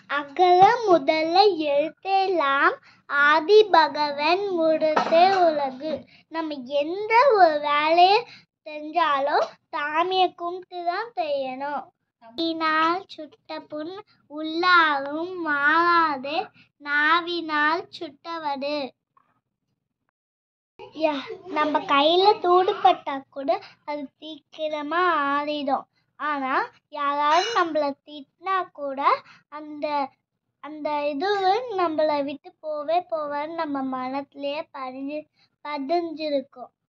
அகர முதல எழுத்தெல்லாம் ஆதி பகவன் முழுத்தே உலகு நம்ம எந்த ஒரு வேலையை செஞ்சாலும் சாமியை கும்பிட்டு தான் செய்யணும் நாவினால் சுட்ட புண் உள்ளாரும் மாறாதே நாவினால் சுட்டவடு யா- நம்ம கையில தூடுபட்டா கூட அது சீக்கிரமா ஆறிடும் ஆனா யாராவது நம்மள திட்டினா கூட அந்த அந்த இது நம்மளை விட்டு போவே போவான்னு நம்ம மனசுலயே பதிஞ்சு பதிஞ்சிருக்கும்